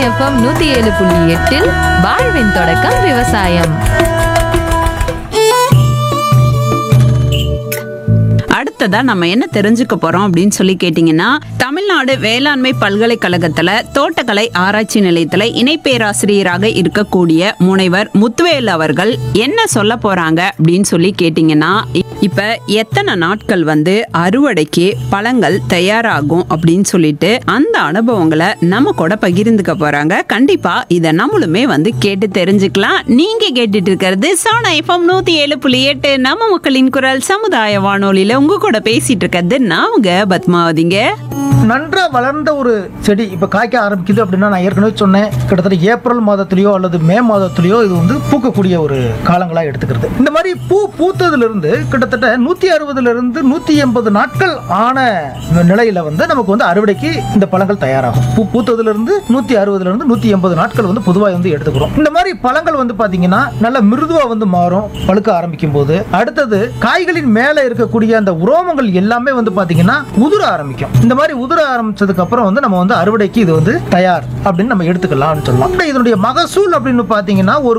FM நூத்தி ஏழு புள்ளி எட்டில் வாழ்வின் தொடக்கம் விவசாயம் அடுத்ததா நம்ம என்ன தெரிஞ்சுக்க போறோம் அப்படின்னு சொல்லி கேட்டீங்கன்னா தமிழ்நாடு வேளாண்மை பல்கலைக்கழகத்துல தோட்டக்கலை ஆராய்ச்சி நிலையத்துல இணை பேராசிரியராக இருக்கக்கூடிய முனைவர் முத்துவேல் அவர்கள் என்ன சொல்ல போறாங்க அப்படின்னு சொல்லி கேட்டீங்கன்னா இ- இப்ப எத்தனை நாட்கள் வந்து அறுவடைக்கு பழங்கள் தயாராகும் அப்படின்னு சொல்லிட்டு அந்த அனுபவங்களை நம்ம கூட பகிர்ந்துக்க போறாங்க கண்டிப்பா இத நம்மளுமே வந்து கேட்டு தெரிஞ்சுக்கலாம் நீங்க கேட்டுட்டு இருக்கிறது சோனா எஃப்எம் நூத்தி ஏழு புள்ளி எட்டு நம்ம மக்களின் குரல் சமுதாய வானொலியில உங்க கூட பேசிட்டு இருக்கிறது நான் உங்க பத்மாவதிங்க நன்றா வளர்ந்த ஒரு செடி இப்போ காய்க்க ஆரம்பிக்குது அப்படின்னா நான் ஏற்கனவே சொன்னேன் கிட்டத்தட்ட ஏப்ரல் மாதத்துலயோ அல்லது மே மாதத்துலயோ இது வந்து பூக்கக்கூடிய ஒரு காலங்களா எடுத்துக்கிறது இந்த மாதிரி பூ பூத்ததுல இருந்து கிட்டத்தட்ட நூத்தி அறுபதுல இருந்து நூத்தி எண்பது நாட்கள் ஆன நிலையில வந்து நமக்கு வந்து அறுவடைக்கு இந்த பழங்கள் தயாராகும் பூ பூத்ததுல இருந்து நூத்தி அறுபதுல இருந்து நூத்தி எண்பது நாட்கள் வந்து பொதுவாக வந்து எடுத்துக்கிறோம் இந்த மாதிரி பழங்கள் வந்து பாத்தீங்கன்னா நல்ல மிருதுவா வந்து மாறும் பழுக்க ஆரம்பிக்கும் போது அடுத்தது காய்களின் மேல இருக்கக்கூடிய அந்த உரோமங்கள் எல்லாமே வந்து பாத்தீங்கன்னா உதிர ஆரம்பிக்கும் இந்த மாதிரி உதிர ஆரம்பிச்சதுக்கு அப்புறம் வந்து நம்ம வந்து அறுவடைக்கு இது வந்து தயார் அப்படின்னு நம்ம எடுத்துக்கலாம்னு சொல்லலாம் இதனுடைய மகசூல் அப்படின்னு பாத்தீங்கன்னா ஒரு